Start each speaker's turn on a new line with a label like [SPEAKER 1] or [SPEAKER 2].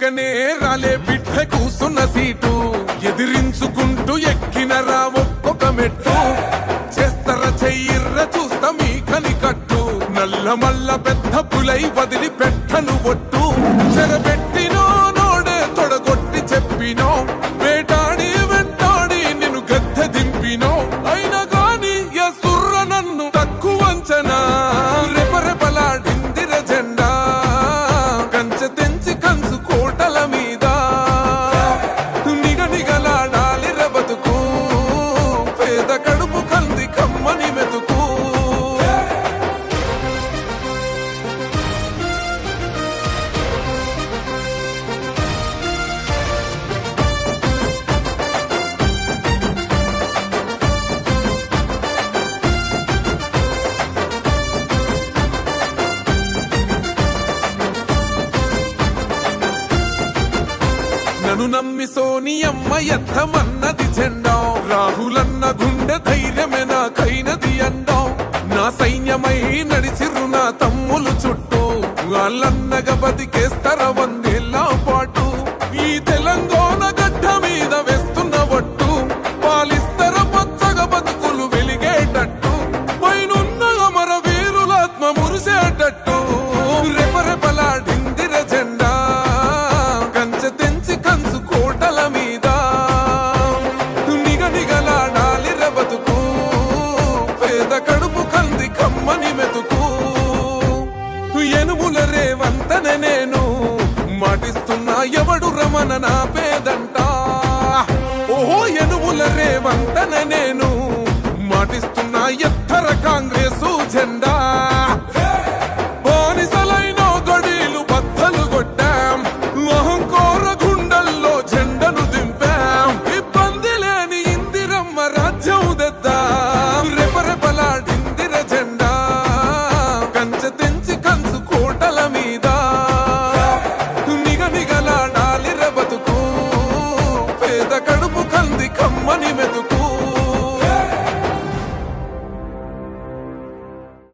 [SPEAKER 1] పక్కనే రాలే బిడ్డ కూసున్న సీటు ఎదిరించుకుంటూ ఎక్కినరా ఒక్కొక్క మెట్టు చేస్తర చెయ్యిర్ర చూస్తా మీ కని కట్టు నల్ల మల్ల పెద్ద పులై వదిలి పెట్టను ఒట్టు చెరబెట్టినో నోడే తొడగొట్టి చెప్పినో వేటాడి వెంటాడి నిన్ను గద్దె దింపినో అయినా గాని ఎసుర్ర నన్ను తక్కువ అంచనా రెపరెపలాడిందిర జెండా కంచె తెంచి కంచు కోటల మీద నిగ నిగలాడాలి బతుకు పేద కడుపు కంది కమ్మని మెతుకు నన్ను నమ్మి సోనియమ్మ ఎత్తమన్నది జెండా రాహులన్న గుండె ధైర్యమే నాకైనది అండా నా సైన్యమై నడిచిర్రు నా తమ్ములు చుట్టూ వాళ్ళన్నగా బతికేస్తర వందేళ్ళ పాటు ఈ తెలంగాణ గడ్డ మీద వేస్తున్న ఒట్టు పాలిస్తర పచ్చగా బతుకులు వెలిగేటట్టు పైనున్న అమర వీరులాత్మ మురిసేటట్టు రెపరెపలాడిందిర జెండా కంచె తెంచి కంచు కోటల మీద నిగ నిగలాడాలి బతుకు పేద కడుపు కంది కమ్మని మెతుకు ఎనుముల రేవంతనే నేను మాటిస్తున్నా ఎవడు రమణ నా పేదంట ఓహో ఎనుముల రేవంతనే నేను మాటిస్తున్నా ఎత్తర కాంగ్రెసు